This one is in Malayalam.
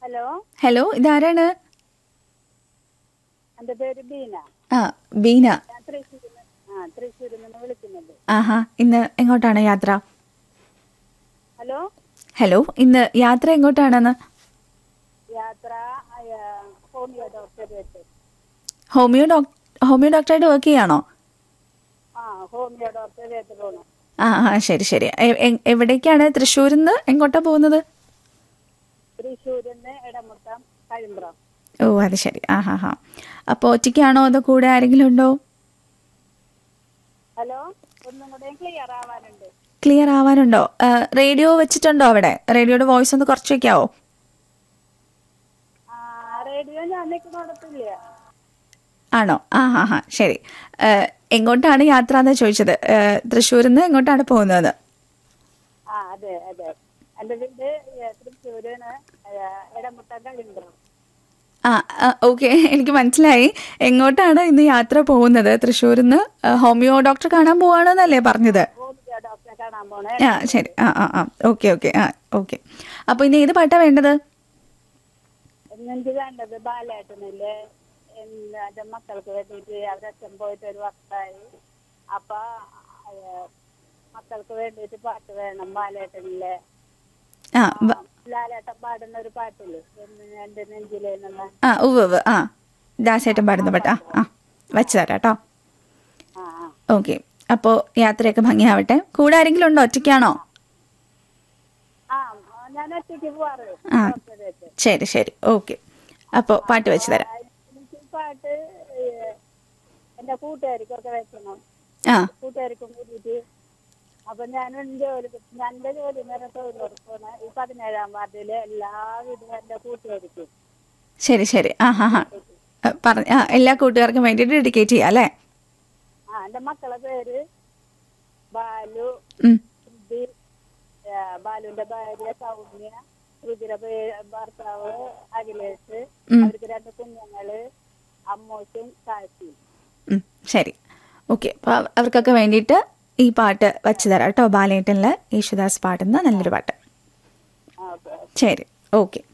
ഹലോ ഹലോ ഇതാരാണ് എന്റെ പേര് ബീന ആ ബീന ഞാൻ തൃശ്ശൂരിൽ നിന്ന് ആ തൃശ്ശൂരിൽ നിന്ന് വിളിക്കുന്നത് ആഹാ ഇന്ന് എങ്ങോട്ടാണ് യാത്ര ഹലോ ഹലോ ഇന്ന് യാത്ര എങ്ങോട്ടാണെന്ന് യാത്ര ആ, ഹോമിയോ ഡോക്ടർ വെച്ച് ഹോമിയോ ഡോക് ഹോമിയോ ഡോക്ടറായിട്ട് വർക്ക് ചെയ്യാണോ ആ ഹോമിയോ ഡോക്ടർ വെച്ച് പോകണം ആ ആ ശരി ശരി എ- എ- എവിടേക്കാണ് തൃശ്ശൂരിൽ നിന്ന് എങ്ങോട്ടാ പോകുന്നത് തൃശ്ശൂരിൽ നിന്ന് ഇടമുട്ടം കഴിമ്പ്രം ഓ അത് ശരി ആ ഹാ ഹാ അപ്പോൾ ഒറ്റയ്ക്കാണോ അതോ കൂടെ ആരെങ്കിലും ഉണ്ടോ ഹലോ ഒന്നും കൂടെ ക്ലിയർ ആവാനുണ്ട് ക്ലിയർ ആവാനുണ്ടോ ആ, റേഡിയോ വെച്ചിട്ടുണ്ടോ അവിടെ റേഡിയോയുടെ വോയിസ് ഒന്ന് കുറച്ച് വെക്കാവോ ആ റേഡിയോ ഞാൻ നിൽക്കുന്നിടത്തില്ല ആണോ ആ ഹാ ഹാ ശരി ആ, എങ്ങോട്ടാണ് യാത്ര എന്ന് ചോദിച്ചത് ആ, തൃശ്ശൂരിൽ നിന്ന് എങ്ങോട്ടാണ് പോകുന്നത് ആ അതെ അതെ എന്റെ വീട് ഏ, തൃശ്ശൂരാണ് ഏ, ഇടമുട്ടം കഴിമ്പ്രം ആ ഓക്കെ എനിക്ക് മനസ്സിലായി എങ്ങോട്ടാണ് ഇന്ന് യാത്ര പോകുന്നത് തൃശ്ശൂരിൽ നിന്ന് ആ, ഹോമിയോ ഡോക്ടർ കാണാൻ പോവാണെന്നല്ലേ പറഞ്ഞത് ഹോമിയോ ഡോക്ടറെ കാണാൻ പോണേ ആ ശരി ആ ആ ആ ഓക്കെ ഓക്കെ ആ ഓക്കെ അപ്പോൾ ഇനി ഏത് പാട്ടാ വേണ്ടത് എനിക്ക് വേണ്ടത് ബാലേട്ടനില്ലേ എന്റെ മക്കൾക്ക് വേണ്ടിയിട്ട് അവരച്ഛൻ പോയിട്ട് ഒരു വർഷമായി അപ്പൊ ഏഹ്, മക്കൾക്ക് വേണ്ടിയിട്ട് പാട്ട് വേണം ബാലേട്ടനിലെ ആ ബ- ലാലേട്ടൻ പാടുന്ന ഒരു പാട്ടില്ലേ എന്ന് എന്റെ നെഞ്ചിലെ എന്നുള്ള ആ ഉവ്വ് ഉവ്വ് ആ ദാസേട്ടൻ പാടുന്ന പാട്ടാ ആ വെച്ച് തരാം കേട്ടോ ആ ആ ഓക്കെ അപ്പോൾ യാത്രയൊക്കെ ഭംഗിയാവട്ടെ കൂടെ ആരെങ്കിലും ഉണ്ടോ ഒറ്റയ്ക്കാണോ ആ ഞാൻ ഒറ്റയ്ക്ക് പോവാറ് ആ. ഡോക്ടറേറ്റ്. ശരി ശരി ഓക്കെ അപ്പോൾ പാട്ട് വെച്ച് തരാം എനിക്ക് പാട്ട് ഏഹ്, എന്റെ കൂട്ടുകാർക്കൊക്കെ വെക്കണം ആ കൂട്ടുകാർക്കും കൂടിയിട്ട് അപ്പൊ ഞാനും ജോലി ഞാൻ എന്റെ ജോലി നേരം തൊഴിലുറപ്പാണ് ഈ പതിനേഴാം വാർഡിലെ എല്ലാവിധ എന്റെ കൂട്ടുകാർക്കും ശരി ശരി ആ ഹാ ഹാ പറഞ്ഞ ആ എല്ലാ കൂട്ടുകാർക്കും വേണ്ടിയിട്ട് ഡെഡിക്കേറ്റ് ചെയ്യാം അല്ലേ ആ എന്റെ മക്കളെ പേര് ബാലു ഉം. ശ്രുതി ആ, ബാലുവിന്റെ ഭാര്യ സൗമ്യ ശ്രുതിയുടെ പേ- ഭർത്താവ് അഖിലേഷ് ഉം. അവർക്ക് രണ്ട് കുഞ്ഞുങ്ങള് അമ്മൂസും കാശിയും ഉം, ശരി ഓക്കെ അപ്പോൾ അവർക്കൊക്കെ വേണ്ടിയിട്ട് ഈ പാട്ട് വച്ച് തരാം കേട്ടോ ബാലേട്ടനിൽ യേശുദാസ് പാടുന്ന നല്ലൊരു പാട്ട് ആ, ഓക്കെ ശരി ഓക്കെ